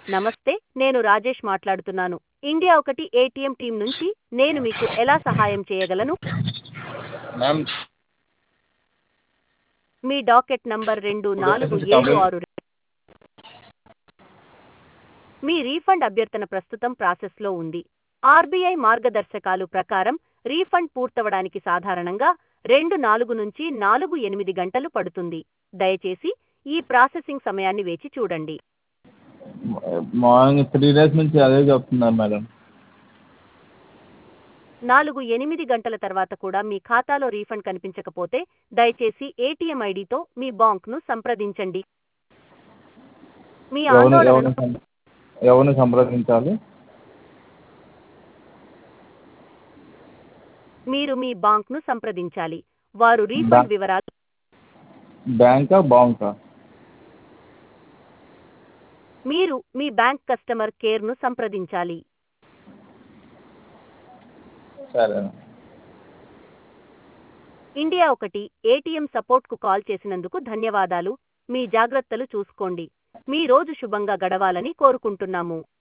నమస్తే నేను రాజేష్ మాట్లాడుతున్నాను ఇండియా ఒకటి ఏటీఎం టీం నుంచి నేను మీకు ఎలా సహాయం చేయగలను మ్యామ్ మీ డాకెట్ నంబర్ రెండు నాలుగు ఏడు ఆరు రెండు. మీ రీఫండ్ అభ్యర్థన ప్రస్తుతం ప్రాసెస్లో ఉంది ఆర్బీఐ మార్గదర్శకాలు ప్రకారం రీఫండ్ పూర్తవడానికి సాధారణంగా రెండు నాలుగు నుంచి నాలుగు ఎనిమిది గంటలు పడుతుంది దయచేసి ఈ ప్రాసెసింగ్ సమయాన్ని వేచి చూడండి మార్నింగ్ త్రీ డేస్ నుంచి అదే చెప్తున్నారు మేడం నాలుగు ఎనిమిది గంటల తర్వాత కూడా మీ ఖాతాలో రీఫండ్ కనిపించకపోతే దయచేసి ఏటీఎం ఐడితో మీ బాంక్ను సంప్రదించండి మీ ఎవరిని ఎవరిని ఆందోళనను సం- ఎవరిని సంప్రదించాలి మీరు మీ బాంక్ను సంప్రదించాలి వారు రీఫండ్ బా- వివరాలు బ్యాంకా బాంకా మీరు మీ బ్యాంక్ కస్టమర్ కేర్ను సంప్రదించాలి సరే ఇండియా ఒకటి ఏటీఎం సపోర్ట్కు కాల్ చేసినందుకు ధన్యవాదాలు మీ జాగ్రత్తలు చూసుకోండి మీ రోజు శుభంగా గడవాలని కోరుకుంటున్నాము